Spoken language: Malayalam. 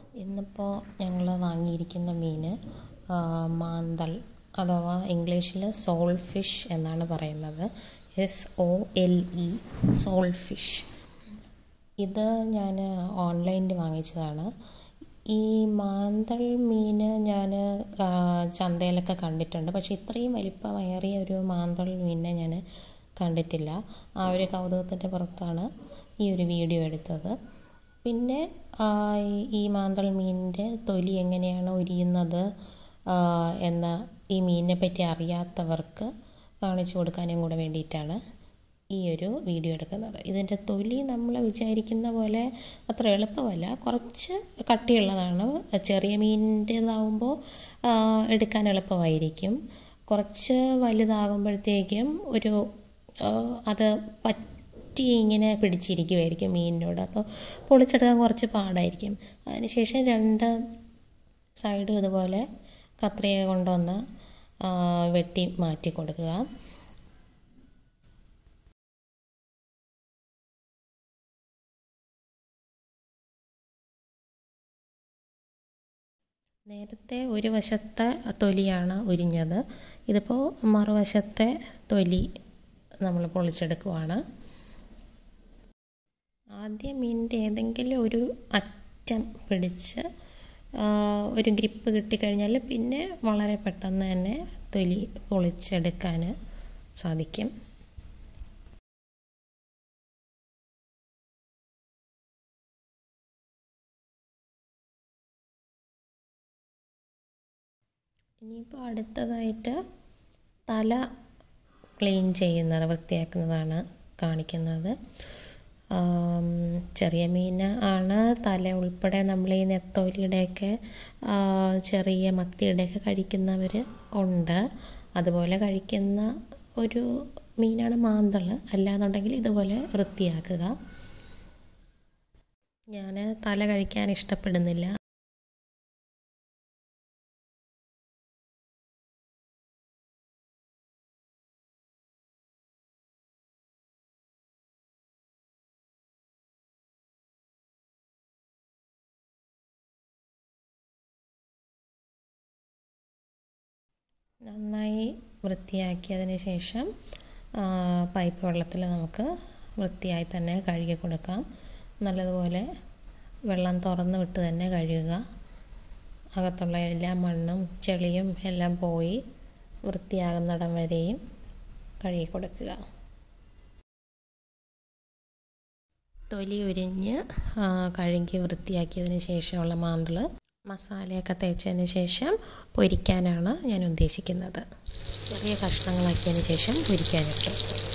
ഇന്നിപ്പോൾ ഞങ്ങൾ വാങ്ങിയിരിക്കുന്ന മീൻ മാന്തൾ അഥവാ ഇംഗ്ലീഷിൽ സോൾ ഫിഷ് എന്നാണ് പറയുന്നത് S O L E sole fish ഇത് ഞാൻ ഓൺലൈനിൽ വാങ്ങിച്ചതാണ് ഈ മാന്തൾ മീൻ ഞാൻ ചന്തയിലൊക്കെ കണ്ടിട്ടുണ്ട് പക്ഷേ ഇത്രയും വലിപ്പമേറിയ ഒരു മാന്തൾ മീനിനെ ഞാൻ കണ്ടിട്ടില്ല ആ ഒരു കൗതുകത്തിൻ്റെ പുറത്താണ് ഈ ഒരു വീഡിയോ എടുത്തത് പിന്നെ ഈ മാന്തൾ മീനിൻ്റെ തൊലി എങ്ങനെയാണ് ഉരിയുന്നത് എന്ന ഈ മീനിനെ പറ്റി അറിയാത്തവർക്ക് കാണിച്ചു കൊടുക്കാനും കൂടെ വേണ്ടിയിട്ടാണ് ഈ ഒരു വീഡിയോ എടുക്കുന്നത് ഇതിൻ്റെ തൊലി നമ്മൾ വിചാരിക്കുന്ന പോലെ അത്ര എളുപ്പമല്ല കുറച്ച് കട്ടിയുള്ളതാണ് ചെറിയ മീനിൻ്റേതാവുമ്പോൾ എടുക്കാൻ എളുപ്പമായിരിക്കും കുറച്ച് വലുതാകുമ്പോഴത്തേക്കും ഒരു അത് പറ്റി ഇങ്ങനെ പിടിച്ചിരിക്കുമായിരിക്കും മീനിനോട് അപ്പോൾ പൊളിച്ചെടുക്കാൻ കുറച്ച് പാടായിരിക്കും അതിനുശേഷം രണ്ട് സൈഡും ഇതുപോലെ കത്രിക കൊണ്ടൊന്ന് വെട്ടി മാറ്റി കൊടുക്കുക നേരത്തെ ഒരു വശത്തെ തൊലിയാണ് ഉരിഞ്ഞത് ഇതിപ്പോൾ മറുവശത്തെ തൊലി നമ്മൾ പൊളിച്ചെടുക്കുവാണ് ആദ്യം മീനിൻ്റെ ഏതെങ്കിലും ഒരു അറ്റം പിടിച്ച് ഒരു ഗ്രിപ്പ് കിട്ടിക്കഴിഞ്ഞാൽ പിന്നെ വളരെ പെട്ടെന്ന് തന്നെ തൊലി പൊളിച്ചെടുക്കാൻ സാധിക്കും ഇനിയിപ്പോൾ അടുത്തതായിട്ട് തല ക്ലീൻ ചെയ്യുന്നത് വൃത്തിയാക്കുന്നതാണ് കാണിക്കുന്നത് ചെറിയ മീൻ ആണ് തല ഉൾപ്പെടെ നമ്മൾ ഈ നെത്തോലിയുടെയൊക്കെ ചെറിയ മത്തിയുടെയൊക്കെ കഴിക്കുന്നവർ ഉണ്ട് അതുപോലെ കഴിക്കുന്ന ഒരു മീനാണ് മാന്തൾ അല്ലാന്നുണ്ടെങ്കിൽ ഇതുപോലെ വൃത്തിയാക്കുക ഞാൻ തല കഴിക്കാൻ ഇഷ്ടപ്പെടുന്നില്ല നന്നായി വൃത്തിയാക്കിയതിന് ശേഷം പൈപ്പ് വെള്ളത്തിൽ നമുക്ക് വൃത്തിയായി തന്നെ കഴുകി കൊടുക്കാം നല്ലതുപോലെ വെള്ളം തുറന്ന് വിട്ട് തന്നെ കഴുകുക അകത്തുള്ള എല്ലാ മണ്ണും ചെളിയും എല്ലാം പോയി വൃത്തിയാകുന്നിടം വരെയും കഴുകി കൊടുക്കുക തൊലി ഉരിഞ്ഞ് കഴുകി വൃത്തിയാക്കിയതിന് ശേഷമുള്ള മാന്തൾ മസാലയൊക്കെ തേച്ചതിന് ശേഷം പൊരിക്കാനാണ് ഞാൻ ഉദ്ദേശിക്കുന്നത് ചെറിയ കഷ്ണങ്ങളാക്കിയതിന് ശേഷം പൊരിക്കാനിട്ടു